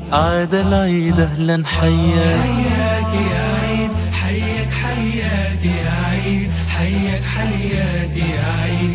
عاد العيد اهلا حياك حياك يا عيد حياك حياك يا عيد حياك حياك يا عيد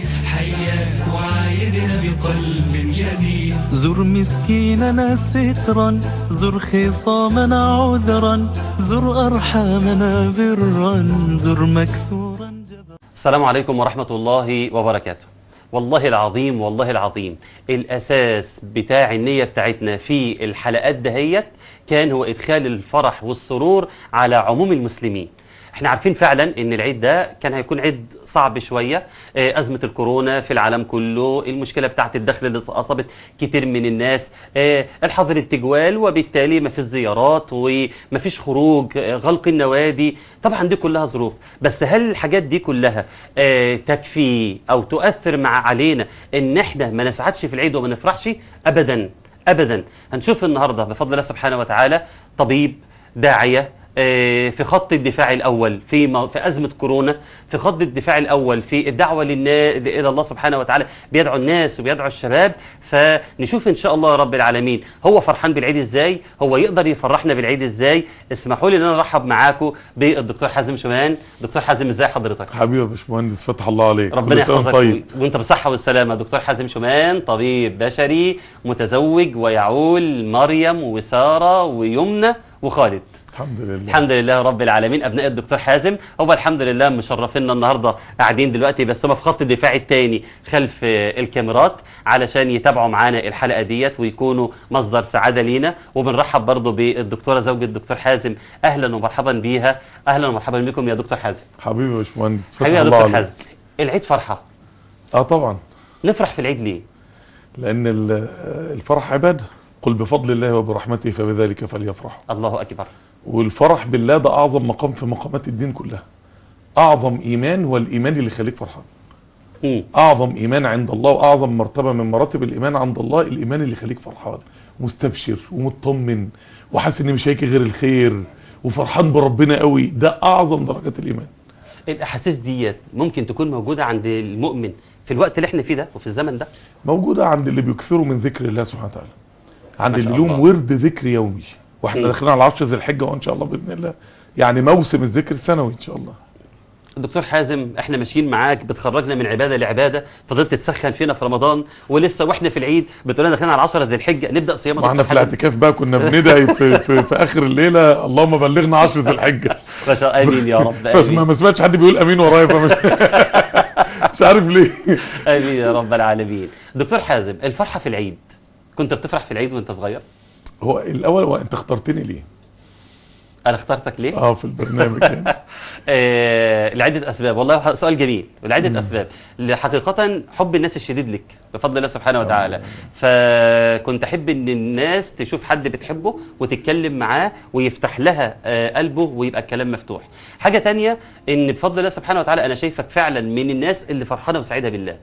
حياك وعايدنا بقلب جديد زر مسكيننا سترا زر خصامنا عذرا زر أرحامنا برا زر مكسورا جبرا السلام عليكم ورحمة الله وبركاته والله العظيم والله العظيم الأساس بتاع النية بتاعتنا في الحلقات دهيت كان هو إدخال الفرح والسرور على عموم المسلمين احنا عارفين فعلا ان العيد ده كان هيكون عيد صعب شوية آه، أزمة الكورونا في العالم كله المشكلة بتاعت الدخل اللي أصابت كتير من الناس آه، الحظر التجوال وبالتالي ما فيش زيارات وما فيش خروج آه، غلق النوادي طبعا دي كلها ظروف بس هل الحاجات دي كلها آه، تكفي أو تؤثر مع علينا ان احنا ما نسعدش في العيد وما نفرحش أبدا أبدا هنشوف النهاردة بفضل الله سبحانه وتعالى طبيب داعية آه، في خط الدفاع الأول في م- في أزمة كورونا في خط الدفاع الأول في الدعوة للنا... إلى الله سبحانه وتعالى بيدعو الناس وبيدعو الشباب فنشوف إن شاء الله رب العالمين هو فرحان بالعيد إزاي هو يقدر يفرحنا بالعيد إزاي اسمحوا لي إن أنا أرحب معاكم بالدكتور حازم شومان دكتور حازم إزاي حضرتك حبيبي يا باشمهندس فتح الله عليك ربنا كل سنة يحفظك طيب و- وانت بالصحة والسلامة دكتور حازم شومان طبيب بشري متزوج ويعول مريم وسارة ويمنى وخالد الحمد لله الحمد لله رب العالمين ابناء الدكتور حازم هو الحمد لله مشرفينا النهارده قاعدين دلوقتي بس هم في خط الدفاع الثاني خلف آه، الكاميرات علشان يتابعوا معانا الحلقه ديت ويكونوا مصدر سعاده لينا وبنرحب برضو بالدكتوره زوجة الدكتور حازم اهلا ومرحبا بيها اهلا ومرحبا بكم يا دكتور حازم حبيبي يا باشمهندس فتح حبيبي يا الله دكتور عليك حازم العيد فرحه اه طبعا نفرح في العيد ليه لان ال- آه، الفرح عباده قل بفضل الله وبرحمته فبذلك فليفرحوا الله اكبر والفرح بالله ده اعظم مقام في مقامات الدين كلها اعظم ايمان هو الايمان اللي يخليك فرحان مم. اعظم ايمان عند الله واعظم مرتبة من مراتب الايمان عند الله الايمان اللي يخليك فرحان مستبشر ومطمن وحاسس ان مش هيجي غير الخير وفرحان بربنا قوي ده اعظم درجات الايمان الاحاسيس ديت ممكن تكون موجوده عند المؤمن في الوقت اللي احنا فيه ده وفي الزمن ده موجودة عند اللي بيكثروا من ذكر الله سبحانه وتعالى عند ما شاء اللي لهم الله. ورد ذكر يومي واحنا مم. داخلين على 10 ذي الحجة وان شاء الله باذن الله يعني موسم الذكر السنوي ان شاء الله دكتور حازم احنا ماشيين معاك بتخرجنا من عباده لعباده فضلت تسخن فينا في رمضان ولسه واحنا في العيد بتقول لنا داخلين على 10 ذي الحجه نبدا صيام يا ما احنا دكتور في حازم. الاعتكاف بقى كنا بندعي في, في, في اخر الليلة اللهم بلغنا 10 ذي الحجة ما شاء امين يا رب بس ما امين ما سمعتش حد بيقول امين ورايا فمش مش عارف ليه امين يا رب العالمين دكتور حازم الفرحه في العيد كنت بتفرح في العيد وانت صغير هو الاول هو انت اخترتني ليه انا اخترتك ليه اه في البرنامج يعني آه، لعدة أسباب والله سؤال جميل لعدة أسباب حقيقة حب الناس الشديد لك بفضل الله سبحانه وتعالى فكنت أحب أن الناس تشوف حد بتحبه وتتكلم معاه ويفتح لها آه، قلبه ويبقى الكلام مفتوح حاجة تانية أن بفضل الله سبحانه وتعالى أنا شايفك فعلا من الناس اللي فرحانة وسعيدة بالله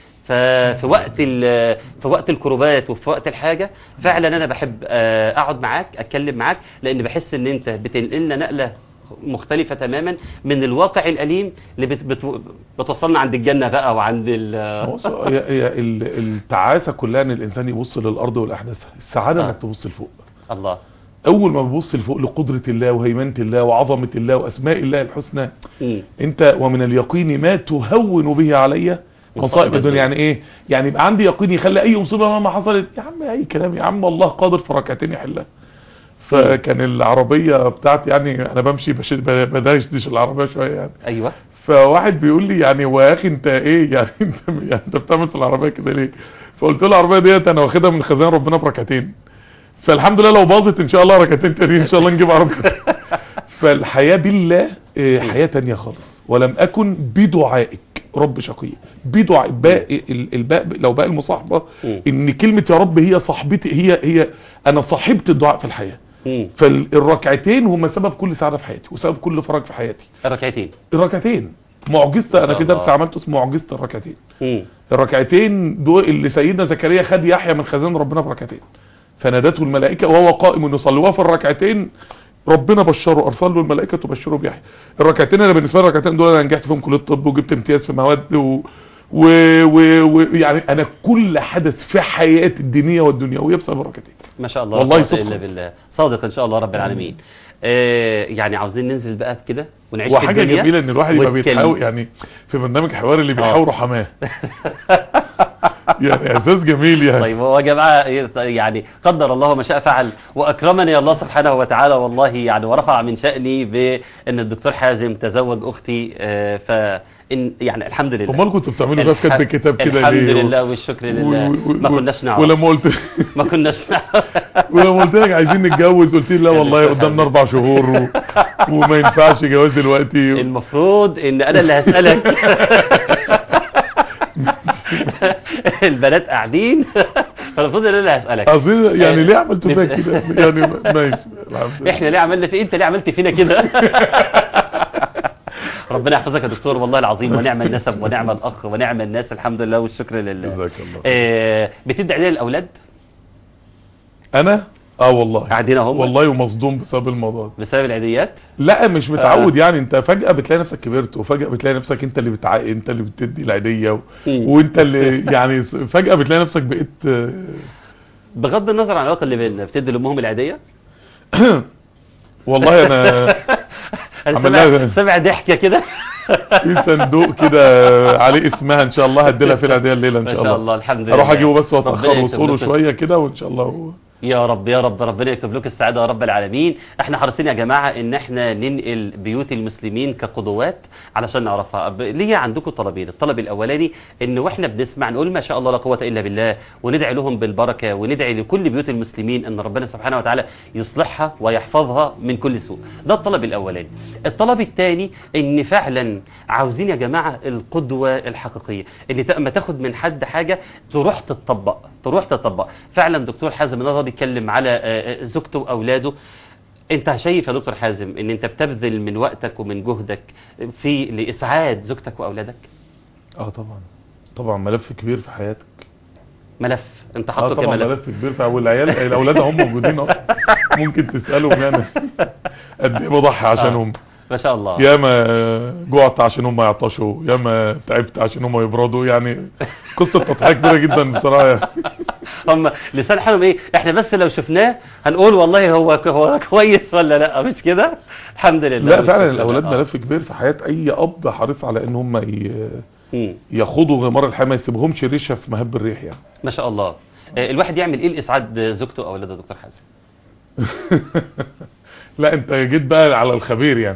ففي وقت ال- في وقت الكروبات وفي وقت الحاجه فعلا انا بحب آه، اقعد معاك اتكلم معاك لان بحس ان انت بتنقلنا نقله مختلفة تماما من الواقع الأليم اللي بت بت بتوصلنا عند الجنة بقى وعند ال بص، هي هي ال- التعاسة كلها ان الانسان يبص للارض والاحداثها السعادة آه. انك تبص لفوق الله اول ما بتبص لفوق لقدرة الله وهيمنة الله وعظمة الله واسماء الله الحسنى مم. انت ومن اليقين ما تهون به علي مصائب الدنيا يعني ايه يعني يبقى عندي يقين يخلي اي مصيبة مهما حصلت يا عم اي كلام يا عم الله قادر في ركعتين يحلها فكان العربية بتاعتي يعني انا بمشي بش- بدشدش العربية شوية يعني أيوة فواحد بيقول لي يعني هو يا اخي انت ايه يعني انت يعني انت بتعمل في العربيه كده ليه فقلت له العربيه ديت انا واخدها من خزان ربنا بركعتين فالحمد لله لو باظت ان شاء الله ركعتين تانيين ان شاء الله نجيب عربيه فالحياه بالله اه، حياه تانية خالص ولم اكن بدعائك رب شقي بدعاء باء ال- الباء لو باء المصاحبه مم. ان كلمه يا رب هي صاحبتي هي هي انا صاحبت الدعاء في الحياه مم. فالركعتين هم سبب كل سعاده في حياتي وسبب كل فرج في حياتي الركعتين الركعتين معجزة انا في درس الله. عملته اسمه معجزة الركعتين مم. الركعتين دول اللي سيدنا زكريا خد يحيى من خزان ربنا بركعتين فنادته الملائكة وهو قائم يصلي وفي الركعتين ربنا بشره ارسل له الملائكه تبشره بيحيى الركعتين انا بالنسبه لي الركعتين دول انا نجحت فيهم كليه الطب وجبت امتياز في مواد و... ويعني انا كل حدث في حياتي الدينيه والدنيويه بسبب الركعتين ما شاء الله والله لا قوة صدق. الا بالله صادق ان شاء الله رب العالمين آه يعني عاوزين ننزل بقى كده ونعيش في وحاجه الدنيا جميله ان الواحد يبقى ونتكلم. بيتحاول يعني في برنامج حوار اللي بيحاوروا حماه يعني احساس جميل يعني طيب هو يا جماعه يعني قدر الله ما شاء فعل واكرمني الله سبحانه وتعالى والله يعني ورفع من شاني بان الدكتور حازم تزوج اختي آه، فإن يعني الحمد لله امال كنتوا بتعملوا ده في كتب الح- الكتاب كده الحمد ليه لله والشكر لله و- و- ما و- كناش نعرف ولما قلت ما كناش نعرف ولما قلت لك عايزين نتجوز قلت لي لا والله قدامنا اربع شهور و... وما ينفعش جواز دلوقتي المفروض ان انا اللي هسألك البنات قاعدين فالمفروض ان انا اللي هسألك اظن يعني ليه عملتوا فيها كده يعني ماشي الحمد لله. احنا ليه عملنا في انت ليه عملت فينا كده ربنا يحفظك يا دكتور والله العظيم ونعم النسب ونعم الاخ ونعم الناس الحمد لله والشكر لله جزاك الله آه بتدعي ليه الاولاد انا اه والله قاعدين اهم والله ومصدوم بسبب الموضوع ده بسبب العيديات لا مش متعود يعني انت فجأة بتلاقي نفسك كبرت وفجأة بتلاقي نفسك انت اللي بتع... انت اللي بتدي العيدية و... مم. وانت اللي يعني فجأة بتلاقي نفسك بقيت آه، بغض النظر عن العلاقه اللي بيننا بتدي لامهم العيديه والله انا انا عمل سامع لها- سامع ضحكه كده في صندوق كده عليه اسمها ان شاء الله هديلها في العيدية الليلة ان ما شاء شاء الله الله الحمد لله اروح اجيبه بس ربنا واتاخر يكتب وصوله لك شوية كده وان شاء الله هو- يا رب يا رب ربنا يكتب لك السعاده يا رب العالمين احنا حريصين يا جماعه ان احنا ننقل بيوت المسلمين كقدوات علشان نعرفها ب- ليه عندكم طلبين الطلب الاولاني ان واحنا بنسمع نقول ما شاء الله لا قوه الا بالله وندعي لهم بالبركه وندعي لكل بيوت المسلمين ان ربنا سبحانه وتعالى يصلحها ويحفظها من كل سوء ده الطلب الاولاني الطلب الثاني ان فعلا عاوزين يا جماعه القدوه الحقيقيه ان ت- اما تاخد من حد حاجه تروح تطبق تروح تطبق فعلا دكتور حازم النهارده بيتكلم على آه، آه، زوجته واولاده انت شايف يا دكتور حازم ان انت بتبذل من وقتك ومن جهدك في لاسعاد زوجتك واولادك اه طبعا طبعا ملف كبير في حياتك ملف انت اه حاطه طبعا كملف ملف كبير في والعيال الاولاد هم موجودين اهو ممكن تسالهم يعني قد ايه بضحي عشانهم ما شاء الله ياما جوعت عشان هم يعطشوا ياما تعبت عشان هم يبردوا يعني قصه تضحيه كبيره جدا بصراحه يعني. هم لسان حالهم ايه احنا بس لو شفناه هنقول والله هو هو كويس ولا لا مش كده الحمد لله لا فعلا والشكر الاولاد لله. ملف كبير في حياه اي اب حريص على ان هم ي- مم. يخوضوا غمار الحياه ما يسيبهمش ريشه في مهب الريح يعني ما شاء الله آه، الواحد يعمل ايه لاسعاد زوجته واولاده يا دكتور حازم لا انت جيت بقى على الخبير يعني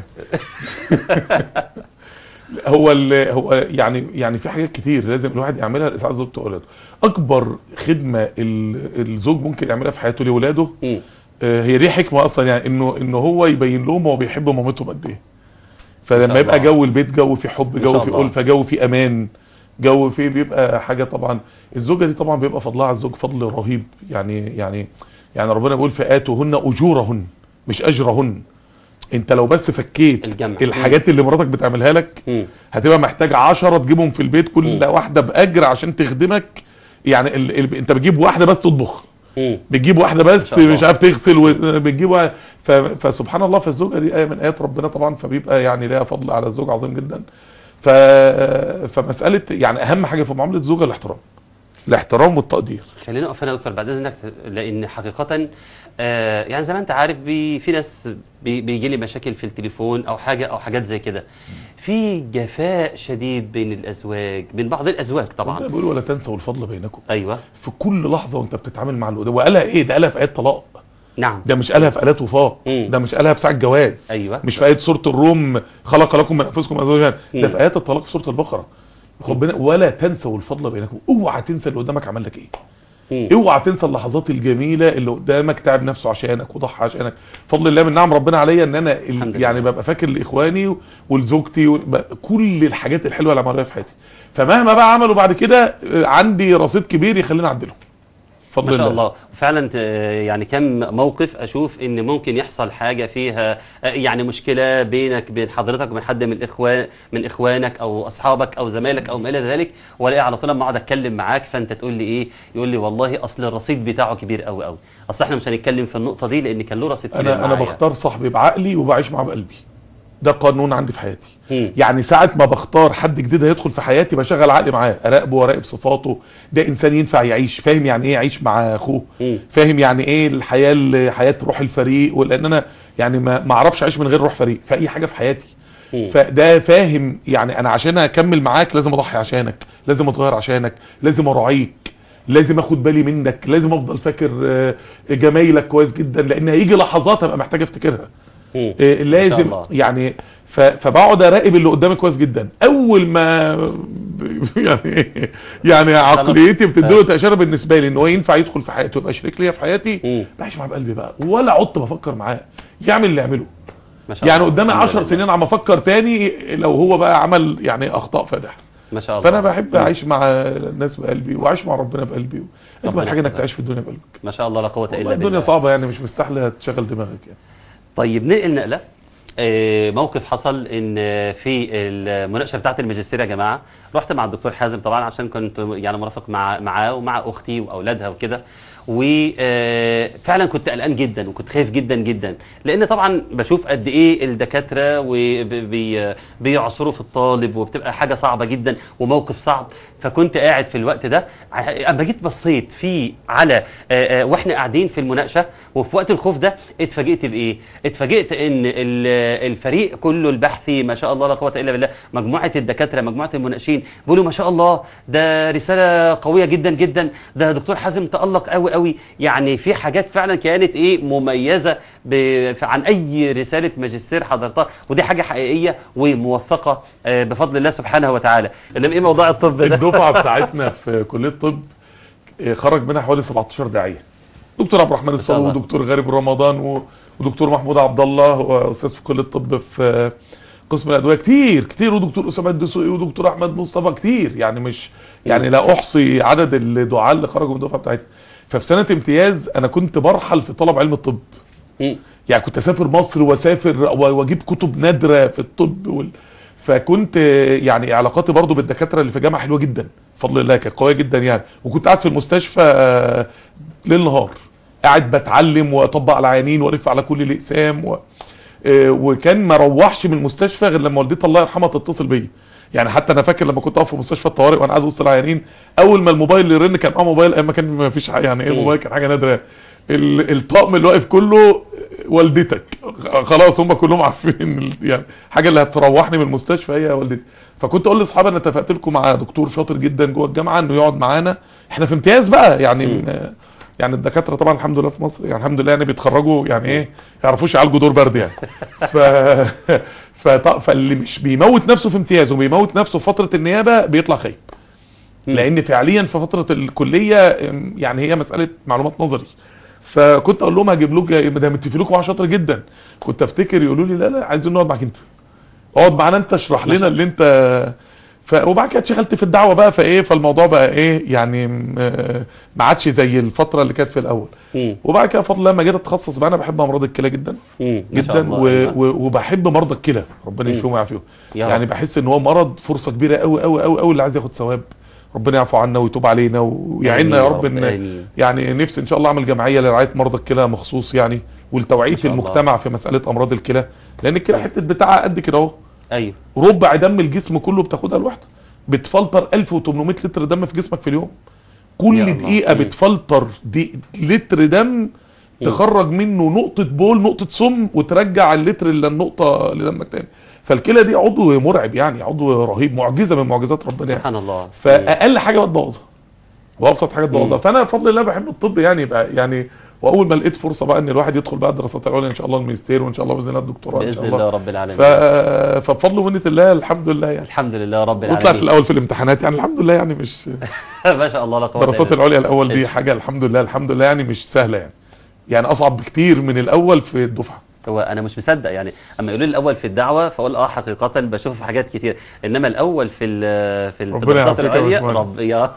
هو ال هو يعني يعني في حاجات كتير لازم الواحد يعملها لاسعاد زوجته واولاده اكبر خدمه ال- الزوج ممكن يعملها في حياته لاولاده مم. آه، هي دي حكمه اصلا يعني انه انه هو يبين لهم هو بيحب مامتهم قد ايه ما فلما شاء يبقى الله. جو البيت جو في حب ما جو شاء في الله. ألفة جو في امان جو في بيبقى حاجه طبعا الزوجه دي طبعا بيبقى فضلها على الزوج فضل رهيب يعني يعني يعني ربنا بيقول فآتوهن اجورهن مش اجرهن انت لو بس فكيت الجمع. الحاجات اللي مراتك بتعملها لك مم. هتبقى محتاج عشرة تجيبهم في البيت كل مم. واحده باجر عشان تخدمك يعني ال... ال... انت بتجيب واحده بس تطبخ مم. بتجيب واحده ما بس شاء الله. مش عارف تغسل وبتجيب واحد ف... فسبحان الله فالزوجه دي ايه من ايات ربنا طبعا فبيبقى يعني ليها فضل على الزوج عظيم جدا ف... فمساله يعني اهم حاجه في معامله الزوجه الاحترام الاحترام والتقدير خلينا نقف هنا يا دكتور بعد اذنك لان حقيقه آه يعني زي ما انت عارف بي في ناس بي بيجي لي مشاكل في التليفون او حاجه او حاجات زي كده في جفاء شديد بين الازواج بين بعض الازواج ربنا طبعا بيقول ولا تنسوا الفضل بينكم ايوه في كل لحظه وانت بتتعامل مع اللي قدام وقالها ايه ده قالها في ايات طلاق نعم ده مش قالها في ايات وفاق مم. ده مش قالها في ساعه جواز ايوه مش في ايه سوره الروم خلق لكم من انفسكم ازواجا ده مم. في ايات الطلاق في سوره البقره ربنا ولا تنسوا الفضل بينكم اوعى تنسى اللي قدامك عمل لك ايه مم. اوعى تنسى اللحظات الجميله اللي قدامك تعب نفسه عشانك وضحى عشانك فضل الله من نعم ربنا عليا ان انا ال- الحمد يعني لله. ببقى فاكر لاخواني ولزوجتي و- ب- كل الحاجات الحلوه اللي عملوها في حياتي فمهما بقى عملوا بعد كده آه، عندي رصيد كبير يخليني اعدلهم فضل ما شاء الله فعلا ت- يعني كم موقف اشوف ان ممكن يحصل حاجه فيها آه، يعني مشكله بينك بين حضرتك وبين حد من الاخوان من اخوانك او اصحابك او زمايلك او ما الى ذلك والاقي على طول لما اقعد اتكلم معاك فانت تقول لي ايه يقول لي والله اصل الرصيد بتاعه كبير قوي قوي اصل احنا مش هنتكلم في النقطه دي لان كان له رصيد كبير انا انا معايا. بختار صاحبي بعقلي وبعيش معاه بقلبي ده قانون عندي في حياتي مم. يعني ساعة ما بختار حد جديد هيدخل في حياتي بشغل عقلي معاه اراقبه واراقب صفاته ده انسان ينفع يعيش فاهم يعني ايه يعيش مع اخوه مم. فاهم يعني ايه الحياة ال- حياة روح الفريق ولان انا يعني ما ما اعرفش اعيش من غير روح فريق في اي حاجة في حياتي مم. فده فاهم يعني انا عشان اكمل معاك لازم اضحي عشانك لازم اتغير عشانك لازم اراعيك لازم اخد بالي منك لازم افضل فاكر آه، جمايلك كويس جدا لان هيجي لحظات ابقى محتاج افتكرها مم. آه، ما شاء لازم الله. يعني ف- فبقعد اراقب اللي قدامي كويس جدا اول ما يعني يعني عقليتي بتديله تاشيره بالنسبه لي ان هو ينفع يدخل في حياتي ويبقى شريك ليا في حياتي مم. بعيش معاه بقلبي بقى ولا عدت بفكر معاه يعمل اللي يعمله ما شاء يعني الله. قدامي الحمد 10 لله. سنين عم افكر تاني لو هو بقى عمل يعني اخطاء فادحه ما شاء الله فانا بحب مم. اعيش مع الناس بقلبي واعيش مع ربنا بقلبي ربنا اجمل حاجه انك يحفظك. تعيش في الدنيا بقلبك ما شاء الله لا قوه الا والله بالله الدنيا صعبه يعني مش مستاهله تشغل دماغك يعني طيب ننقل نقله آه، موقف حصل ان آه، في المناقشه بتاعه الماجستير يا جماعه رحت مع الدكتور حازم طبعا عشان كنت يعني مرافق مع معاه ومع اختي واولادها وكده وفعلا كنت قلقان جدا وكنت خايف جدا جدا لان طبعا بشوف قد ايه الدكاتره وبيعصروا في الطالب وبتبقى حاجه صعبه جدا وموقف صعب فكنت قاعد في الوقت ده ع- اما جيت بصيت في على آه، آه، واحنا قاعدين في المناقشه وفي وقت الخوف ده اتفاجئت بايه اتفاجئت ان ال- الفريق كله البحثي ما شاء الله لا قوه الا بالله مجموعه الدكاتره مجموعه المناقشين بيقولوا ما شاء الله ده رساله قويه جدا جدا ده دكتور حازم تالق قوي قوي يعني في حاجات فعلا كانت ايه مميزه ب- عن اي رساله ماجستير حضرتها ودي حاجه حقيقيه وموثقه آه، بفضل الله سبحانه وتعالى انما ايه موضوع الطب ده الدفعه بتاعتنا في كليه الطب آه، خرج منها حوالي 17 داعيه دكتور عبد الرحمن شاء الصاوي الله. ودكتور غارب رمضان و- ودكتور محمود عبد الله هو استاذ في كليه الطب في آه، قسم الادويه كتير كتير ودكتور اسامه الدسوقي ودكتور احمد مصطفى كتير يعني مش يعني لا احصي عدد الدعاة اللي خرجوا من الدفعه بتاعتنا ففي سنه امتياز انا كنت برحل في طلب علم الطب مم. يعني كنت اسافر مصر واسافر و- واجيب كتب نادره في الطب وال... فكنت يعني علاقاتي برضو بالدكاتره اللي في الجامعه حلوه جدا بفضل الله كانت قويه جدا يعني وكنت قاعد في المستشفى آه، ليل نهار قاعد بتعلم واطبق على العيانين والف على كل الاقسام و... آه، وكان ما روحش من المستشفى غير لما والدتي الله يرحمها تتصل بيا يعني حتى انا فاكر لما كنت اقف في مستشفى الطوارئ وانا قاعد وسط العيانين اول ما الموبايل يرن كان اه موبايل ايام ما كان ما فيش حاجه يعني ايه مم. الموبايل كان حاجه نادره ال- الطقم اللي واقف كله والدتك خلاص هم كلهم عارفين ال- يعني حاجه اللي هتروحني من المستشفى هي والدتي فكنت اقول لاصحابي انا اتفقت لكم مع دكتور شاطر جدا جوه الجامعه انه يقعد معانا احنا في امتياز بقى يعني مم. آه، يعني الدكاتره طبعا الحمد لله في مصر يعني الحمد لله يعني بيتخرجوا يعني ايه يعرفوش يعالجوا دور برد يعني ف فط- فاللي مش بيموت نفسه في امتياز وبيموت نفسه في فتره النيابه بيطلع خايب مم. لان فعليا في فتره الكليه ام، يعني هي مساله معلومات نظري فكنت اقول لهم هجيب لكم ده متفق لكم معاه شاطر جدا كنت افتكر يقولوا لي لا لا عايزين نقعد معاك انت اقعد معانا انت اشرح لنا اللي انت ف... وبعد كده اتشغلت في الدعوه بقى فايه فالموضوع بقى ايه يعني م- آه، ما عادش زي الفتره اللي كانت في الاول مم. وبعد كده بفضل الله لما جيت اتخصص بقى انا بحب امراض الكلى جدا مم. ما شاء جدا الله. و... أيوة. و... وبحب مرضى الكلى ربنا مم. يشفيهم ويعافيهم يا رب. يعني بحس ان هو مرض فرصه كبيره قوي قوي قوي قوي اللي عايز ياخد ثواب ربنا يعفو عنا ويتوب علينا ويعيننا يا آمين رب ان آمين. يعني نفسي ان شاء الله اعمل جمعيه لرعايه مرضى الكلى مخصوص يعني ولتوعيه ما شاء الله. المجتمع في مساله امراض الكلى لان الكلى حته بتاعها قد كده اهو ايوه ربع دم الجسم كله بتاخدها الواحده بتفلتر 1800 لتر دم في جسمك في اليوم يا كل الله. دقيقه مم. بتفلتر دي لتر دم تخرج منه نقطة بول نقطة سم وترجع اللتر اللي النقطة لدمك تاني فالكلى دي عضو مرعب يعني عضو رهيب معجزة من معجزات ربنا يعني سبحان الله فأقل حاجة بتبوظها وأبسط حاجة تبوظها مم. فأنا بفضل الله بحب الطب يعني يبقى يعني وأول ما لقيت فرصة بقى إن الواحد يدخل بقى الدراسات العليا إن شاء الله الماجستير وإن شاء الله بإذن الله الدكتوراه إن باذن شاء الله الله رب العالمين ف... فبفضل ومنة الله الحمد لله يعني الحمد لله رب وطلعت العالمين الأول في الامتحانات يعني الحمد لله يعني مش ما شاء الله لا قوه إلا الدراسات بالله. العليا الاول دي إيش؟ حاجه الحمد لله الحمد لله يعني مش سهله يعني يعني اصعب بكتير من الاول في الدفعه هو انا مش مصدق يعني اما يقولوا لي الاول في الدعوه فاقول اه حقيقه بشوف حاجات كتير انما الاول في ال في ربنا الدراسات يعافيك يا العليا باشمهندس. رب يا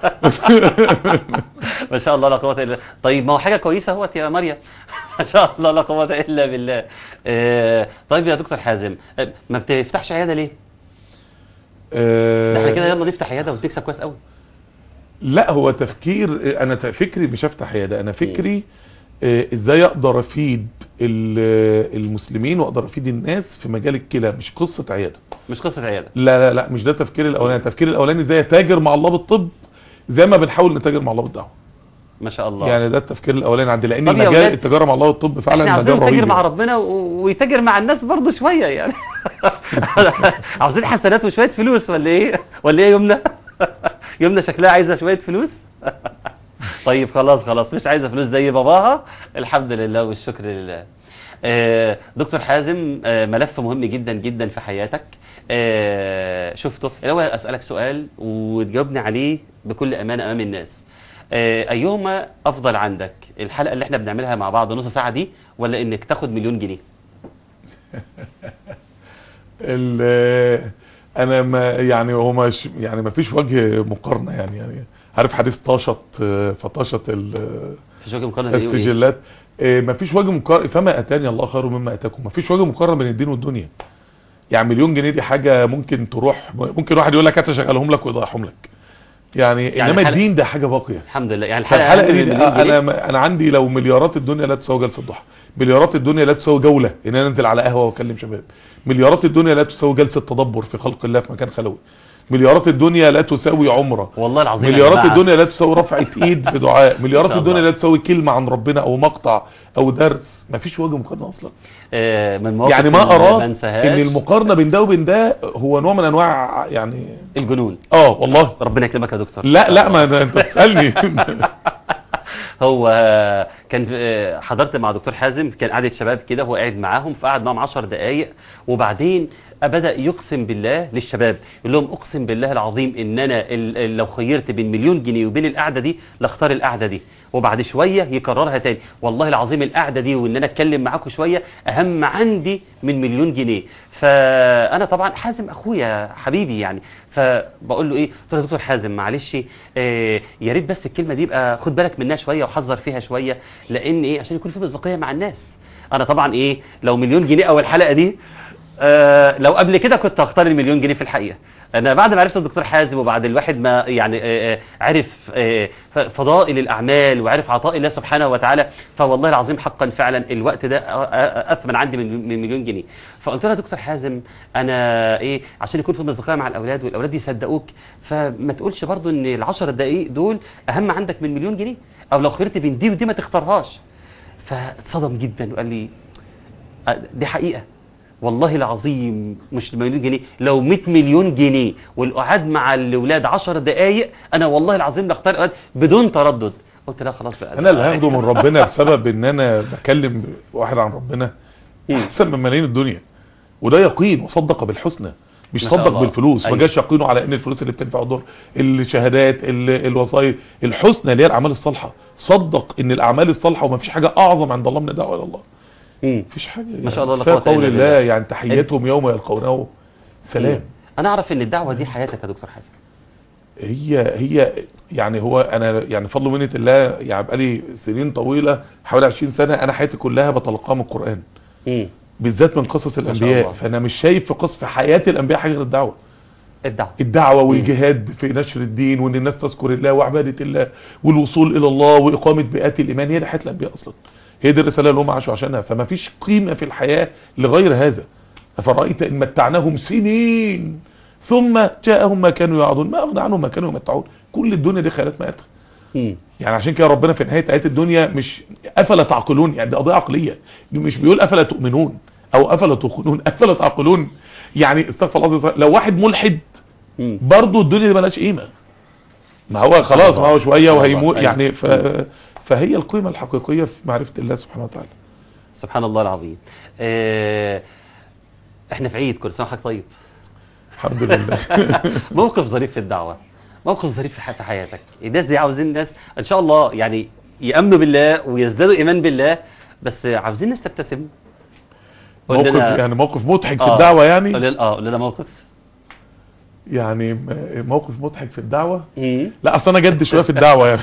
ما شاء الله لا قوه الا بالله طيب ما هو حاجه كويسه اهوت يا مريم ما شاء الله لا قوه الا بالله آه، طيب يا دكتور حازم آه، ما بتفتحش عياده ليه ده احنا كده يلا نفتح عياده وتكسب كويس قوي لا هو تفكير انا ت- فكري مش هفتح عياده انا فكري آه، ازاي اقدر افيد ال- المسلمين واقدر افيد الناس في مجال الكلى مش قصه عياده مش قصه عياده لا لا لا مش ده التفكير الاولاني التفكير الاولاني ازاي اتاجر مع الله بالطب زي ما بنحاول نتاجر مع الله بالدعوه ما شاء الله يعني ده التفكير الاولاني عندي لان طب يا المجال ولاد، التجاره مع الله والطب احنا فعلا عاوزين مجال نتاجر رهيب مع يعني. ربنا و- ويتاجر مع الناس برضه شويه يعني عاوزين حسنات وشويه فلوس ولا ايه ولا ايه يمنى يمنى شكلها عايزه شويه فلوس طيب خلاص خلاص مش عايزه فلوس زي باباها الحمد لله والشكر لله آه، دكتور حازم آه، ملف مهم جدا جدا في حياتك آه، شفته الاول اسالك سؤال وتجاوبني عليه بكل امانه امام الناس آه، ايهما افضل عندك الحلقه اللي احنا بنعملها مع بعض نص ساعه دي ولا انك تاخد مليون جنيه ال- انا ما يعني هو مش يعني ما فيش وجه مقارنه يعني يعني عارف حديث طاشت آه، فطاشت ال- مفيش وجه مقارنه بين إيه وإيه؟ السجلات آه، ما فيش وجه مقارنه فما اتاني الله خير مما اتاكم ما فيش وجه مقارنه بين الدين والدنيا يعني مليون جنيه دي حاجه ممكن تروح ممكن واحد يقول لك هات اشغلهم لك ويضيعهم لك يعني, يعني انما الحلقة- الدين ده حاجه باقيه الحمد لله يعني الحلقه فالحلقه أهم دي من مليون جنيه؟ انا انا عندي لو مليارات الدنيا لا تساوي جلسه ضحى مليارات الدنيا لا تساوي جوله ان انا انزل على قهوه واكلم شباب مليارات الدنيا لا تساوي جلسه تدبر في خلق الله في مكان خلوي مليارات الدنيا لا تساوي عمره والله العظيم يا مليارات جماعة. الدنيا لا تساوي رفعه ايد بدعاء مليارات شاء الدنيا الله. لا تساوي كلمه عن ربنا او مقطع او درس ما فيش وجه مقارنه اصلا آه، من مواقف يعني ما اللي اراد انساهاش ان المقارنه بين ده وبين ده هو نوع من انواع يعني الجنون اه والله ربنا يكرمك يا دكتور لا لا ما ده انت بتسالني هو كان آه، حضرت مع دكتور حازم كان قعدة شباب كده هو قاعد معاهم فقعد معاهم 10 دقايق وبعدين بدأ يقسم بالله للشباب يقول لهم اقسم بالله العظيم ان انا ال- ال- لو خيرت بين مليون جنيه وبين القعده دي لاختار القعده دي وبعد شويه يكررها تاني والله العظيم القعده دي وان انا اتكلم معاكم شويه اهم عندي من مليون جنيه فانا طبعا حازم اخويا حبيبي يعني فبقول له ايه قلت له يا دكتور حازم معلش آه يا ريت بس الكلمه دي يبقى خد بالك منها شويه وحذر فيها شويه لان ايه عشان يكون في مصداقيه مع الناس انا طبعا ايه لو مليون جنيه اول حلقه دي آه لو قبل كده كنت هختار المليون جنيه في الحقيقه انا بعد ما عرفت الدكتور حازم وبعد الواحد ما يعني آه، آه، عرف آه، ف- فضائل الاعمال وعرف عطاء الله سبحانه وتعالى فوالله العظيم حقا فعلا الوقت ده آه، آه، اثمن عندي من من مليون جنيه فقلت له يا دكتور حازم انا ايه عشان يكون في مصداقيه مع الاولاد والاولاد يصدقوك فما تقولش برضو ان العشر دقائق دول اهم عندك من مليون جنيه او لو خيرت بين دي ودي ما تختارهاش فاتصدم جدا وقال لي آه، دي حقيقة والله العظيم مش مليون جنيه لو 100 مليون جنيه والقعاد مع الاولاد 10 دقايق انا والله العظيم لاختار الأولاد بدون تردد قلت لا خلاص بقى انا اللي هاخده من ربنا بسبب ان انا بكلم واحد عن ربنا مم. احسن من ملايين الدنيا وده يقين وصدق بالحسنى مش ما شاء صدق الله. بالفلوس ما أيوة. جاش يقينه على ان الفلوس اللي بتنفع الدور الشهادات ال- الوظائف الحسنى اللي هي الاعمال الصالحه صدق ان الاعمال الصالحه وما فيش حاجه اعظم عند الله من الدعوه الى الله مم. مفيش حاجه ما شاء الله لا كفاية قوة قول إلا الله بالله. يعني تحياتهم يوم يلقونه سلام انا اعرف ان الدعوة دي حياتك يا دكتور حازم هي هي يعني هو انا يعني فضل منة الله يعني بقالي سنين طويله حوالي 20 سنه انا حياتي كلها بتلقاها من القران مم. بالذات من قصص ما شاء الانبياء الله. فانا مش شايف في قصص في حياه الانبياء حاجه غير الدعوه الدعوة الدعوه والجهاد في نشر الدين وان الناس تذكر الله وعباده الله والوصول الى الله واقامه بيئات الايمان هي دي حياه الانبياء اصلا هي دي الرساله اللي هم عاشوا عشانها فما فيش قيمه في الحياه لغير هذا افرايت ان متعناهم سنين ثم جاءهم ما كانوا يعظون ما اغنى عنهم ما كانوا يمتعون كل الدنيا دي خيالات مآتة مم. يعني عشان كده ربنا في نهايه ايات الدنيا مش افلا تعقلون يعني دي قضيه عقليه مش بيقول افلا تؤمنون او افلا تخونون افلا تعقلون يعني استغفر الله العظيم، لو واحد ملحد مم. برضه الدنيا دي ملهاش قيمه ما هو خلاص ما هو شويه وهيموت أيوة. يعني ف... فهي القيمه الحقيقيه في معرفه الله سبحانه وتعالى سبحان الله العظيم آه، احنا في عيد كل سنة وحضرتك طيب الحمد لله موقف ظريف في الدعوة موقف ظريف في حياة حياتك الناس دي عاوزين الناس ان شاء الله يعني يأمنوا بالله ويزدادوا ايمان بالله بس عاوزين الناس تبتسم قول موقف لنا- يعني موقف مضحك في آه، الدعوه قول يعني لنا- اه قول لنا موقف يعني م- موقف مضحك في الدعوه مم. لا اصل انا جد شويه في الدعوه يعني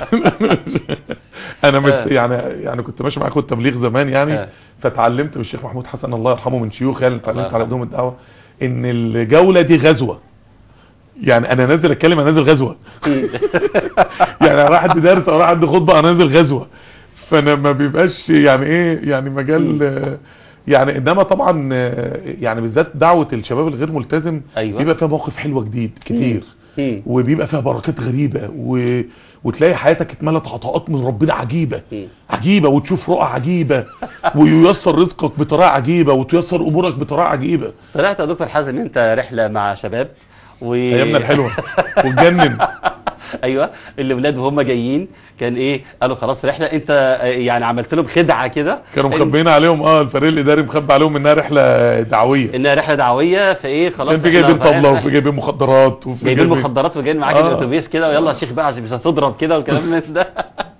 انا مت آه. يعني يعني كنت ماشي معاكم التبليغ زمان يعني آه. فتعلمت من الشيخ محمود حسن الله يرحمه من شيوخ يعني اتعلمت يرحمه. على ايدهم الدعوه ان الجوله دي غزوه يعني انا نازل اتكلم انا نازل غزوه يعني انا رايح ادي درس او رايح ادي خطبه انا نازل غزوه فانا ما بيبقاش يعني ايه يعني مجال آه، يعني انما طبعا آه، يعني بالذات دعوه الشباب الغير ملتزم أيوة. بيبقى فيها مواقف حلوه جديد كتير مم. وبيبقى فيها بركات غريبه و... وتلاقي حياتك اتملت عطاءات من ربنا عجيبه مم. عجيبه وتشوف رؤى عجيبه وييسر رزقك بطريقه عجيبه وتيسر امورك بطريقه عجيبه طلعت يا دكتور حازم ان انت رحله مع شباب و... ايامنا الحلوه وتجنن ايوه اللي ولاد وهم جايين كان ايه قالوا خلاص رحله انت آه، يعني عملت لهم خدعه كده كانوا إن- مخبيين عليهم اه الفريق الاداري مخبي عليهم انها رحله دعويه انها رحله دعويه فايه خلاص كان في إحنا جايبين طبله فاهم؟ وفي جايبين مخدرات وفي جايبين مخدرات وجايين معاك آه. الاتوبيس كده ويلا يا شيخ بقى عشان مش هتضرب كده وكلام من ده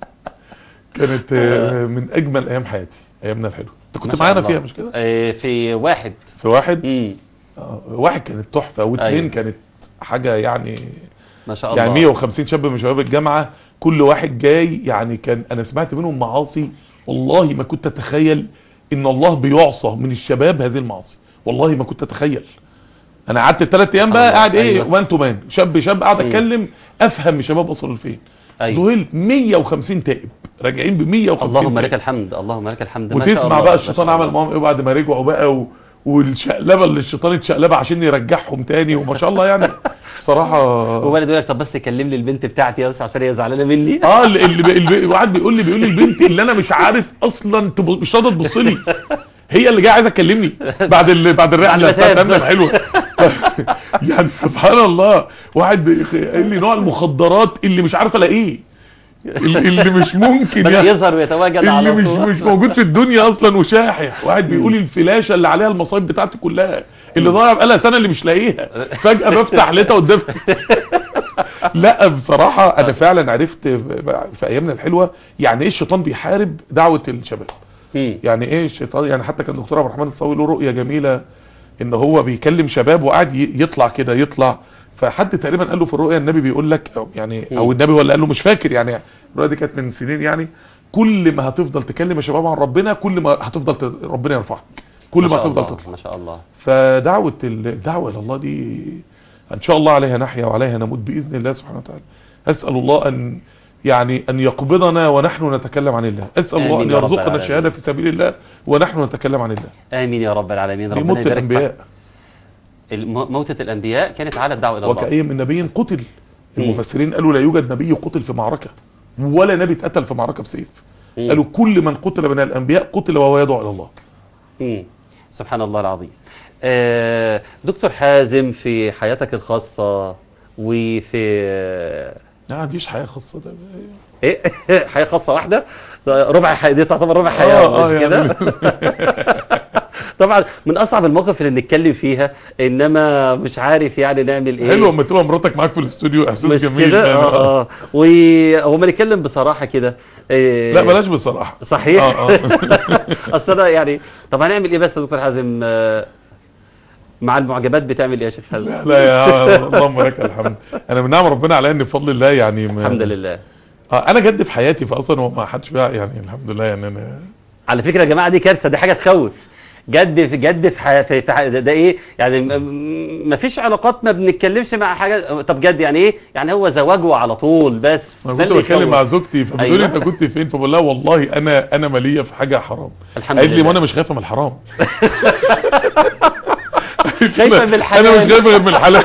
كانت آه، من اجمل ايام حياتي ايامنا الحلوه انت ما كنت شاء معانا الله. فيها مش كده آه، في واحد في واحد امم آه، واحد كانت تحفه واثنين أيوة. كانت حاجه يعني ما شاء الله يعني 150 شاب من شباب الجامعه كل واحد جاي يعني كان انا سمعت منهم معاصي والله ما كنت اتخيل ان الله بيعصى من الشباب هذه المعاصي والله ما كنت اتخيل انا قعدت الثلاث ايام بقى الله، قاعد ايه أيوة. مان تو مان شاب شاب قاعد مم. اتكلم افهم الشباب وصلوا لفين ايوه ذهلت 150 تائب راجعين ب 150 اللهم لك تائب. الحمد اللهم لك الحمد ما شاء وتسمع الله، بقى ما الشيطان شاء عمل الله. معاهم ايه بعد ما رجعوا بقى و... والشقلبه اللي الشيطان اتشقلبها عشان يرجعهم تاني وما شاء الله يعني بصراحه وبعد يقول لك طب بس كلم لي البنت بتاعتي بس عشان هي زعلانه مني اه اللي اللي, اللي وقعد بيقول لي بيقول لي البنت اللي انا مش عارف اصلا تب- مش راضيه تبص لي هي اللي جايه عايزه تكلمني بعد ال... بعد الرحله بعد ما بتاعت تاب. أمنا الحلوه يعني سبحان الله واحد بيخ- قال لي نوع المخدرات اللي مش عارف الاقيه اللي اللي مش ممكن بدأ يعني يظهر ويتواجد اللي على مش طول مش موجود في الدنيا اصلا وشاحح واحد بيقول الفلاشه اللي عليها المصايب بتاعتي كلها اللي ضايع بقالها سنه اللي مش لاقيها فجاه بفتح لقيتها قدامي لا بصراحه انا فعلا عرفت في ايامنا الحلوه يعني ايه الشيطان بيحارب دعوه الشباب مم. يعني ايه الشيطان يعني حتى كان الدكتور عبد الرحمن الصاوي له رؤيه جميله ان هو بيكلم شباب وقاعد ي- يطلع كده يطلع فحد تقريبا قال له في الرؤيه النبي بيقول لك أو يعني او النبي ولا قال له مش فاكر يعني الرؤيه دي كانت من سنين يعني كل ما هتفضل تكلم يا شباب عن ربنا كل ما هتفضل ت- ربنا يرفعك كل ما ما شاء هتفضل الله، تطلع ما شاء الله فدعوه ال- الدعوه الى الله دي ان شاء الله عليها نحيا وعليها نموت باذن الله سبحانه وتعالى اسال الله ان يعني ان يقبضنا ونحن نتكلم عن الله اسال الله آمين ان يا رب يرزقنا العالمين. الشهاده في سبيل الله ونحن نتكلم عن الله امين يا رب العالمين دي ربنا موت يبارك الانبياء فيك. الم- موتة الانبياء كانت على الدعوه الى الله وكأي من نبي قتل مم. المفسرين قالوا لا يوجد نبي قتل في معركة ولا نبي اتقتل في معركة بسيف مم. قالوا كل من قتل من الانبياء قتل وهو يدعو الى الله مم. سبحان الله العظيم آه، دكتور حازم في حياتك الخاصة وفي ما عنديش حياة خاصة ده ايه حياة خاصة واحدة ربع حياة دي تعتبر ربع حياة آه، آه، مش يعني. كده طبعا من اصعب المواقف اللي نتكلم فيها انما مش عارف يعني نعمل ايه حلو اما تبقى مراتك معاك في الاستوديو احساس مش جميل كده يعني. اه اه وهما نتكلم بصراحة كده إيه لا بلاش بصراحة صحيح آه، آه. اصل انا يعني طب هنعمل ايه بس يا دكتور حازم آه، مع المعجبات بتعمل ايه يا شيخ حازم لا يا اللهم لك الحمد انا من نعم ربنا عليا ان بفضل الله يعني ما الحمد لله آه انا جد في حياتي فاصلا وما حدش بقى يعني الحمد لله يعني انا على فكره يا جماعه دي كارثه دي حاجه تخوف جد في جد في, ح... في... في ح- ده, ده ايه يعني م- مفيش علاقات ما بنتكلمش مع حاجه طب جد يعني ايه يعني هو زواجه على طول بس انا ده كنت اللي بتكلم يخوف. مع زوجتي فبتقول لي أيوة. انت كنت فين فبقول لها والله انا انا ماليه في حاجه حرام الحمد قالت لي لله. ما انا مش خايفه من الحرام خايفة من الحلال. انا مش خايفه غير من الحلال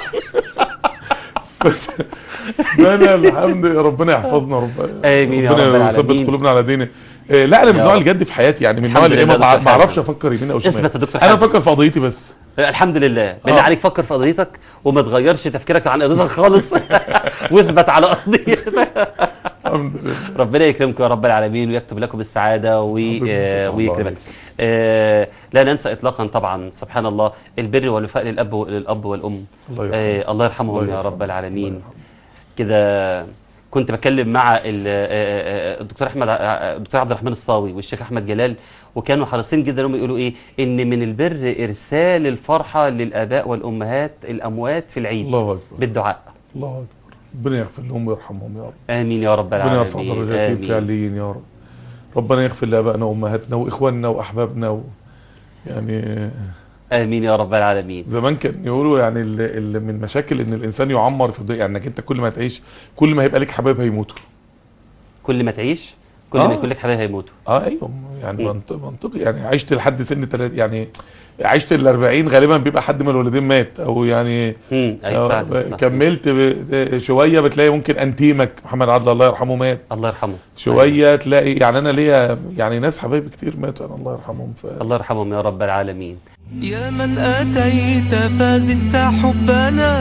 بس انا الحمد لله ربنا يحفظنا رب آمين يا ربنا رب العالمين. يثبت قلوبنا على دينه إيه، لا انا من يا النوع رب. الجد في حياتي يعني من النوع الحمد اللي لله ما دكتور ما اعرفش حازم. افكر يمين او شمال اثبت يا دكتور انا حازم. افكر في قضيتي بس الحمد لله بالله آه. عليك فكر في قضيتك وما تغيرش تفكيرك عن قضيتك خالص واثبت على قضيتك الحمد لله ربنا يكرمكم يا رب العالمين ويكتب لكم السعادة وي... ربنا آه، يفتح الله ويكرمك عليك. آه، لا ننسى إطلاقا طبعا سبحان الله البر والوفاء للأب للأب والأم الله يرحمه. آه، الله يرحمهم الله يا يرحمه. رب الله العالمين يرحمه. كده كنت بتكلم مع ال- آه، آه، الدكتور احمد آه، آه، الدكتور عبد الرحمن الصاوي والشيخ احمد جلال وكانوا حريصين جدا انهم يقولوا ايه ان من البر ارسال الفرحه للاباء والامهات الاموات في العيد الله اكبر بالدعاء الله اكبر ربنا يغفر لهم ويرحمهم يا رب امين يا رب ربنا العالمين يرفع درجاتهم آمين. فعليين يا رب ربنا يغفر لابائنا وامهاتنا واخواننا واحبابنا و... يعني امين يا رب العالمين زمان كان يقولوا يعني ال- ال- من مشاكل ان الانسان يعمر في الدنيا يعني انك انت كل ما تعيش كل ما هيبقى لك حبايب هيموتوا كل ما تعيش كل آه. ما يكون لك حبايب هيموتوا اه ايوه يعني مم. منطق منطقي يعني عشت لحد سن تلات يعني عشت ال 40 غالبا بيبقى حد من الوالدين مات او يعني امم ايوه آه، فعلا صح. كملت ب- شويه بتلاقي ممكن انتيمك محمد عدل الله يرحمه مات الله يرحمه شويه تلاقي يعني انا ليا يعني ناس حبايبي كتير ماتوا انا الله يرحمهم ف... الله يرحمهم يا رب العالمين يا من أتيت فزدت حبنا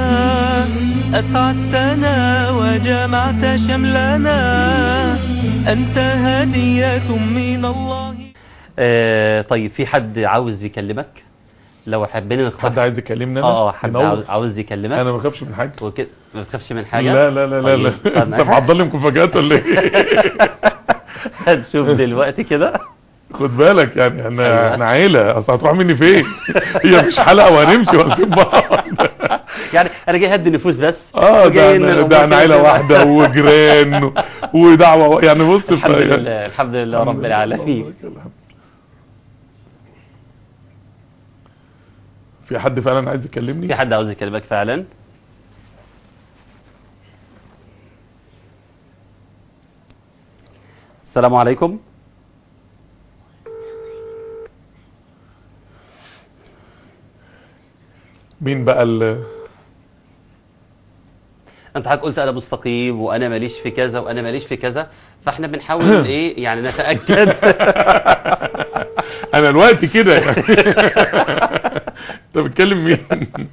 أسعدتنا وجمعت شملنا أنت هدية من الله آه طيب في حد عاوز يكلمك لو حبينا نختار حد عايز يكلمني انا اه اه حد ينور. عاوز, عاوز يكلمك انا ما بخافش من حاجه وكده ما بتخافش من حاجه لا لا لا لا لا طيب، طب انت معاك؟ محضر لي مفاجآت ولا ايه هنشوف دلوقتي كده خد بالك يعني احنا أيوة. احنا عيله اصل هتروح مني فين هي مش حلقه وهنمشي وهنسيب بعض يعني انا جاي اهدي النفوس بس اه ده وجاي إن احنا الأمور ده احنا عيله كده- واحده وجيران و- ودعوه يعني بص ف- الحمد لله الحمد لله رب العالمين في حد فعلا عايز يكلمني في حد عاوز يكلمك فعلا السلام عليكم مين بقى ال انت حضرتك قلت انا مستقيم وانا ماليش في كذا وانا ماليش في كذا فاحنا بنحاول ايه يعني نتاكد انا الوقت كده يعني انت بتكلم مين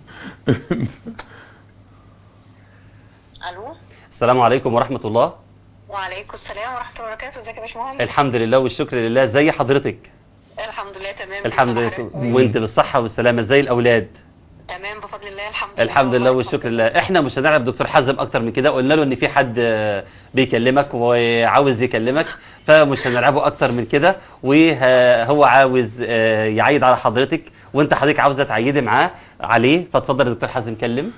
الو السلام عليكم ورحمه الله وعليكم السلام ورحمه الله وبركاته ازيك يا باشمهندس الحمد لله والشكر لله زي حضرتك الحمد لله تمام الحمد ازي لله حضرتك؟ وانت بالصحه والسلامه زي الاولاد تمام بفضل الله الحمد لله الحمد لله والله والشكر بفضل لله احنا مش هنعرف دكتور حازم اكتر من كده قلنا له ان في حد آه، بيكلمك وعاوز يكلمك فمش هنلعبه اكتر من كده وهو عاوز آه، يعيد على حضرتك وانت حضرتك عاوزه تعيدي معاه عليه فاتفضل يا دكتور حازم كلم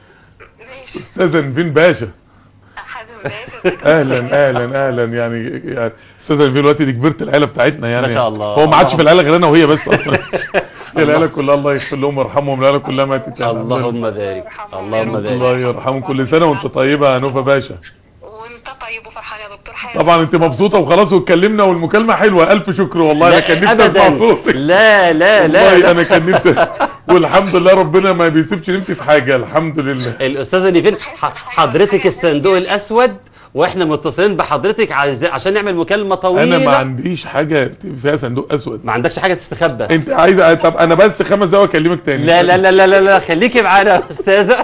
ماشي استاذ نبيل باشا حازم باشا ازيك يا اهلا باشا؟ اهلا اهلا يعني يعني استاذ نبيل دلوقتي دي كبرت العيله بتاعتنا يعني ما شاء الله. هو ما عادش في اللهم- العيله غير انا وهي بس اصلا هي العيله كلها الله يغفر لهم ويرحمهم العيله كلها ماتت يعني اللهم بارك اللهم بارك الله يرحمهم كل سنه وانت طيبه يا نوفا باشا وانت طيب وفرحان يا دكتور حازم طبعا انت مبسوطه وخلاص واتكلمنا والمكالمه حلوه الف شكر والله انا كان نفسي أبداً. اسمع صوتك لا لا لا, والله لا. انا كان نفسي والحمد لله ربنا ما بيسيبش نفسي في حاجه الحمد لله الاستاذه نيفين ح- حضرتك الصندوق الاسود واحنا متصلين بحضرتك عايز- عشان نعمل مكالمه طويله انا ما عنديش حاجه فيها صندوق اسود ما عندكش حاجه تستخبى انت عايز طب انا بس خمس دقايق اكلمك تاني لا لا لا لا لا, لا. خليكي معانا يا استاذه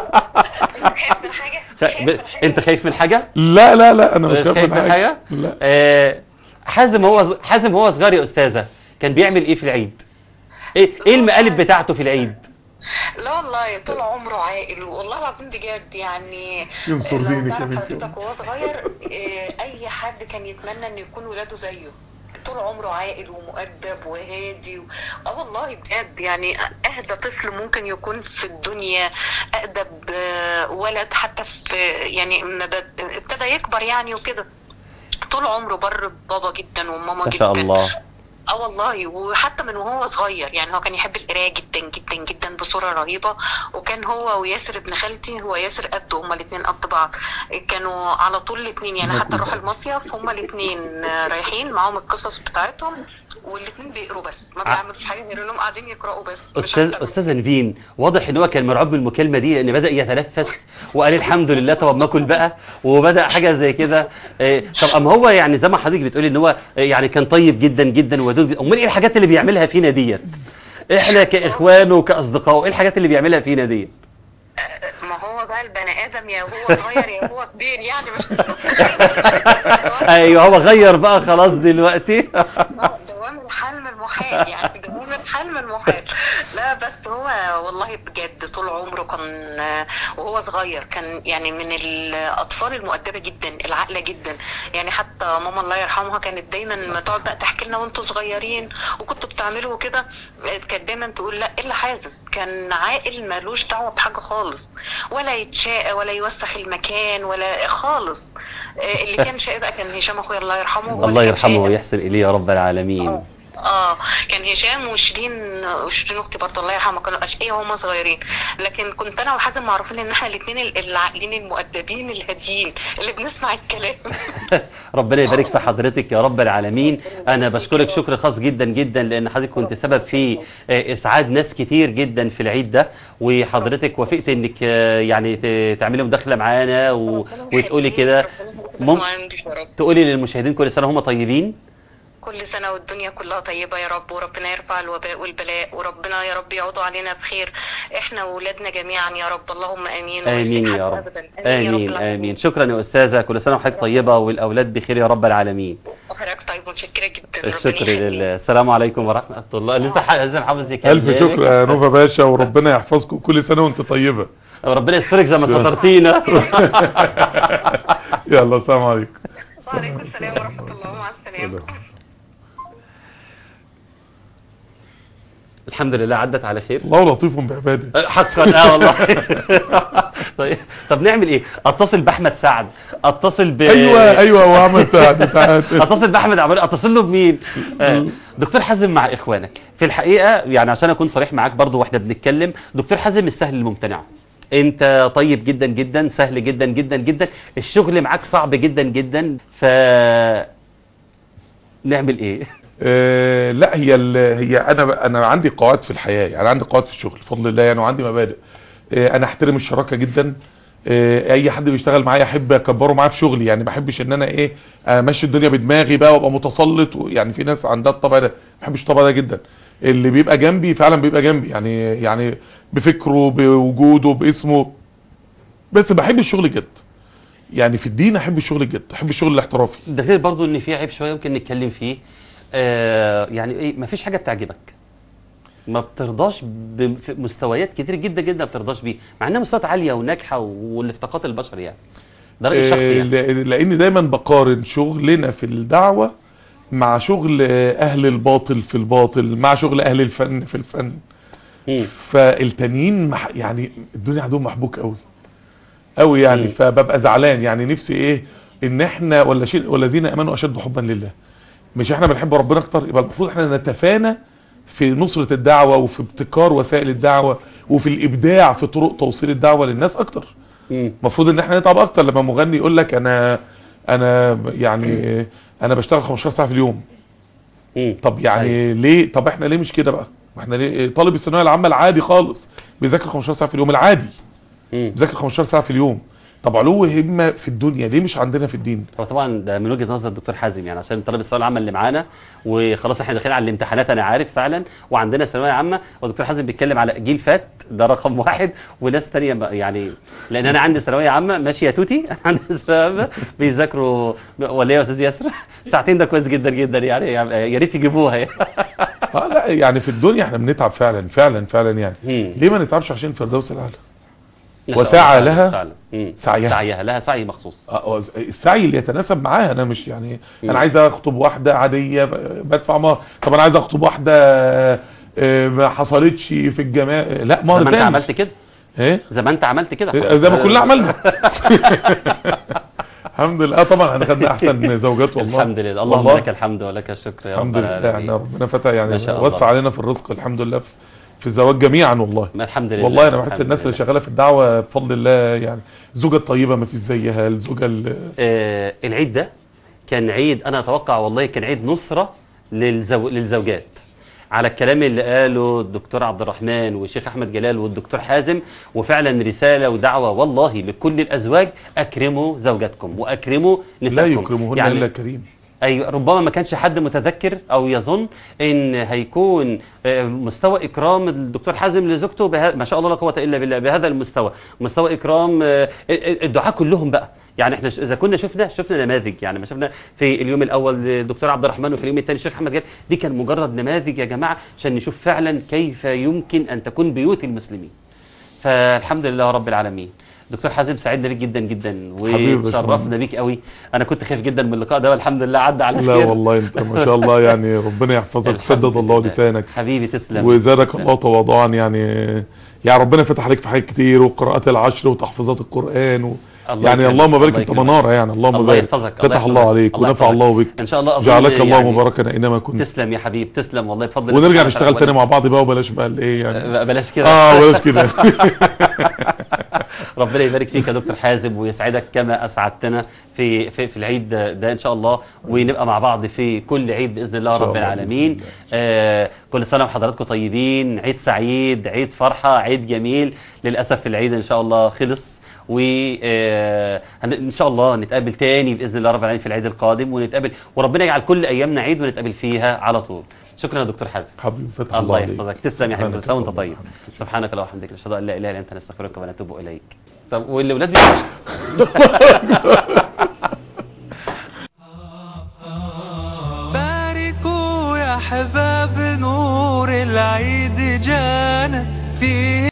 خايف من حاجه ف- خايف ب- من حاجة؟ انت خايف من حاجه لا لا لا انا مش مش خايف من حاجه لا لا آه حازم هو حازم هو صغير يا استاذه كان بيعمل ايه في العيد ايه ايه المقالب بتاعته في العيد لا والله طول عمره عاقل والله العظيم بجد يعني ينصر لو دينك يا تعرف بنتي. حضرتك وهو صغير آه، اي حد كان يتمنى ان يكون ولاده زيه طول عمره عاقل ومؤدب وهادي و... اه والله بجد يعني اهدى طفل ممكن يكون في الدنيا اقدب آه، ولد حتى في يعني ما بد- ابتدى يكبر يعني وكده طول عمره بر بابا جدا وماما ما جدا شاء الله اه والله وحتى من وهو صغير يعني هو كان يحب القرايه جدا جدا جدا بصوره رهيبه وكان هو وياسر ابن خالتي هو ياسر قده هما الاثنين قد بعض كانوا على طول الاثنين يعني حتى نروح المصيف هما الاثنين رايحين معاهم القصص بتاعتهم والاثنين بيقروا بس ما بيعملوش حاجه غير انهم قاعدين يقراوا بس مش استاذ أكتر. استاذ نبين واضح ان هو كان مرعوب من المكالمه دي لان بدا يتنفس وقال الحمد لله طب ما اكل بقى وبدا حاجه زي كده إيه، طب اما هو يعني زي ما حضرتك بتقولي ان هو إيه، يعني كان طيب جدا جدا ودود جداً. امال ايه الحاجات اللي بيعملها فينا ديت احنا كاخوانه وكاصدقائه ايه الحاجات اللي بيعملها فينا ديت ما هو بقى البني ادم يا هو صغير يا هو كبير يعني مش ايوه هو غير بقى خلاص دلوقتي دوام الحلم المحال يعني دوام الحلم المحال لا بس هو والله بجد طول عمره كان وهو صغير كان يعني من الاطفال المؤدبه جدا العاقله جدا يعني حتى ماما الله يرحمها كانت دايما ما تقعد بقى تحكي لنا وانتوا صغيرين وكنتوا بتعملوا كده كانت دايما تقول لا ايه اللي حازم كان عاقل ملوش دعوه بحاجه خالص ولا يتشاقى ولا يوسخ المكان ولا خالص اللي كان شقي بقى كان هشام اخويا الله يرحمه هو اللي الله كان يرحمه شقي. ويحسن اليه يا رب العالمين اه اه كان هشام وشيرين وشيرين اختي برضه الله يرحمها كانوا اشقياء وهم صغيرين لكن كنت انا وحازم معروفين ان احنا الاثنين العاقلين المؤدبين الهاديين اللي بنسمع الكلام ربنا يبارك في حضرتك يا رب العالمين انا بشكرك شكر خاص جدا جدا لان حضرتك كنت سبب في آه، اسعاد ناس كتير جدا في العيد ده وحضرتك وافقت انك آه، يعني ت- تعملي مداخله معانا و... وتقولي كده مم... تقولي للمشاهدين كل سنه هم طيبين كل سنة والدنيا كلها طيبة يا رب وربنا يرفع الوباء والبلاء وربنا يا رب يعود علينا بخير احنا وولادنا جميعا يا رب اللهم امين امين ويزيد يا حد رب أبداً. يا رب امين العالمين. امين شكرا يا استاذه كل سنه وحضرتك طيبه والاولاد بخير يا رب العالمين وحضرتك طيب متشكرة جدا ربنا الشكر يخليك. لله السلام عليكم ورحمه الله لسه ح- لسه حافظ يكلمك الف شكر يا نوفا باشا وربنا يحفظكم كل سنه وانت طيبه ربنا يسترك زي ما سترتينا يلا السلام عليكم وعليكم السلام ورحمة الله ومع السلامة الحمد لله عدت على خير الله لطيف بعباده حقا اه والله طيب طب نعمل ايه اتصل باحمد سعد اتصل ب ايوه ايوه واحمد سعد تعال. اتصل باحمد عمال اتصل له بمين آه، دكتور حازم مع اخوانك في الحقيقه يعني عشان اكون صريح معاك برضو واحنا بنتكلم دكتور حازم السهل الممتنع انت طيب جدا جدا سهل جدا جدا جدا الشغل معاك صعب جدا جدا ف نعمل ايه آه، لا هي ال- هي انا انا عندي قواعد في الحياه يعني عندي قواعد في الشغل بفضل الله يعني وعندي مبادئ آه، انا احترم الشراكه جدا آه، اي حد بيشتغل معايا احب اكبره معايا في شغلي يعني ما احبش ان انا ايه امشي الدنيا بدماغي بقى وابقى متسلط و- يعني في ناس عندها الطبع ده ما بحبش الطبع ده جدا اللي بيبقى جنبي فعلا بيبقى جنبي يعني يعني بفكره بوجوده باسمه بس بحب الشغل جد يعني في الدين احب الشغل جد احب الشغل الاحترافي ده غير برضو ان في عيب شويه ممكن نتكلم فيه آه يعني ايه مفيش حاجه بتعجبك ما بترضاش بمستويات كتير جدا جدا ما بترضاش بيه مع انها مستويات عاليه وناجحه واللي في طاقات البشر يعني ده رايي الشخصي آه، يعني. ل- لان دايما بقارن شغلنا في الدعوة مع شغل آه، اهل الباطل في الباطل مع شغل اهل الفن في الفن مم. فالتانيين مح يعني الدنيا عندهم محبوك قوي قوي يعني مم. فببقى زعلان يعني نفسي ايه ان احنا ولا شيء والذين امنوا اشد حبا لله مش احنا بنحب ربنا اكتر يبقى المفروض احنا نتفانى في نصرة الدعوة وفي ابتكار وسائل الدعوة وفي الابداع في طرق توصيل الدعوة للناس اكتر مم. المفروض ان احنا نتعب اكتر لما مغني يقول لك انا انا يعني انا بشتغل 15 ساعه في اليوم مم. طب يعني ليه طب احنا ليه مش كده بقى ما احنا ليه طالب الثانويه العامه العادي خالص بيذاكر 15 ساعه في اليوم العادي مم. بيذاكر 15 ساعه في اليوم طب علو همه في الدنيا ليه مش عندنا في الدين هو طبعا ده من وجهه نظر الدكتور حازم يعني عشان طالب الثانويه العامه اللي معانا وخلاص احنا داخلين على الامتحانات انا عارف فعلا وعندنا ثانويه عامه والدكتور حازم بيتكلم على جيل فات ده رقم واحد وناس تانية بقى يعني لان انا عندي ثانويه عامه ماشي يا توتي عندي ثانويه عامه بيذاكروا ولا إيه يا استاذ ياسر ساعتين ده كويس جدا جدا يعني يا ريت يجيبوها اه لا يعني في الدنيا احنا بنتعب فعلا فعلا فعلا يعني مم. ليه ما نتعبش عشان الفردوس الاعلى ما شاء وسعى الله لها فعلا. مم. سعيها. سعيها لها سعي مخصوص آه، السعي اللي يتناسب معاها انا مش يعني مم. انا عايز اخطب واحده عاديه ب- بدفع مهر طب انا عايز اخطب واحده آه، ما حصلتش في الجماعه لا زي مهر ما انت تاني عملت كده ايه زي ما انت عملت كده إيه، زي ما كلنا عملنا الحمد لله طبعا احنا خدنا احسن زوجات والله الحمد لله اللهم والله. لك الحمد ولك الشكر يا الحمد رب لله العالمين يعني ربنا فتح يعني ما شاء الله. وسع علينا في الرزق الحمد لله في, في الزواج جميعا والله ما الحمد لله والله انا بحس الحمد الناس اللي لله. شغاله في الدعوه بفضل الله يعني الزوجه الطيبه ما فيش زيها الزوجه ال- آه العيد ده كان عيد انا اتوقع والله كان عيد نصرة للزو... للزوجات على الكلام اللي قاله الدكتور عبد الرحمن والشيخ احمد جلال والدكتور حازم وفعلا رسالة ودعوة والله لكل الازواج اكرموا زوجاتكم واكرموا لا نسائكم يكرمهن يعني الا كريم ايوه ربما ما كانش حد متذكر او يظن ان هيكون آه، مستوى اكرام الدكتور حازم لزوجته بها ما شاء الله لا قوه الا بالله بهذا المستوى مستوى اكرام آه، الدعاء كلهم بقى يعني احنا ش- اذا كنا شفنا شفنا نماذج يعني ما شفنا في اليوم الاول الدكتور عبد الرحمن وفي اليوم الثاني الشيخ احمد جلال دي كان مجرد نماذج يا جماعه عشان نشوف فعلا كيف يمكن ان تكون بيوت المسلمين فالحمد لله رب العالمين دكتور حازم سعدنا بيك جدا جدا حبيبي يا وشرفنا باشمهندس. بيك قوي انا كنت خايف جدا من اللقاء ده والحمد لله عدى على لا خير والله انت ما شاء الله يعني ربنا يحفظك الحمد وسدد الله لله. لسانك حبيبي تسلم وزادك الله تواضعا يعني يعني ربنا فتح عليك في حاجات كتير وقراءات العشر وتحفظات القرآن و... الله يعني يكرمك، اللهم بارك الله انت يكرمك. مناره يعني اللهم الله بارك يحفظك، الله فتح الله يحفظك، عليك الله ونفع يحفظك. الله بك ان شاء الله أظن جعلك الله يعني مباركا اينما كنت تسلم يا حبيب تسلم والله بفضل ونرجع الله نشتغل تعالى. تاني مع بعض بقى وبلاش بقى الايه يعني بلاش كده اه بلاش كده ربنا يبارك فيك يا دكتور حازم ويسعدك كما اسعدتنا في في, في العيد ده, ده ان شاء الله ونبقى مع بعض في كل عيد باذن الله إن شاء رب الله العالمين بإذن الله. آه كل سنه وحضراتكم طيبين عيد سعيد عيد فرحه عيد جميل للاسف العيد ان شاء الله خلص و آه، هن- ان شاء الله نتقابل تاني باذن الله رب العالمين في العيد القادم ونتقابل وربنا يجعل كل ايامنا عيد ونتقابل فيها على طول شكرا يا دكتور حازم حبيبي فتح الله الله عليك يحفظك تسلم يا حبيبي سبحانك كل سنه وانت اللهم طيب وبحمدك. سبحانك اللهم وبحمدك نشهد ان لا اله الا انت نستغفرك ونتوب اليك طب والاولاد باركوا يا حباب نور العيد جانا فيه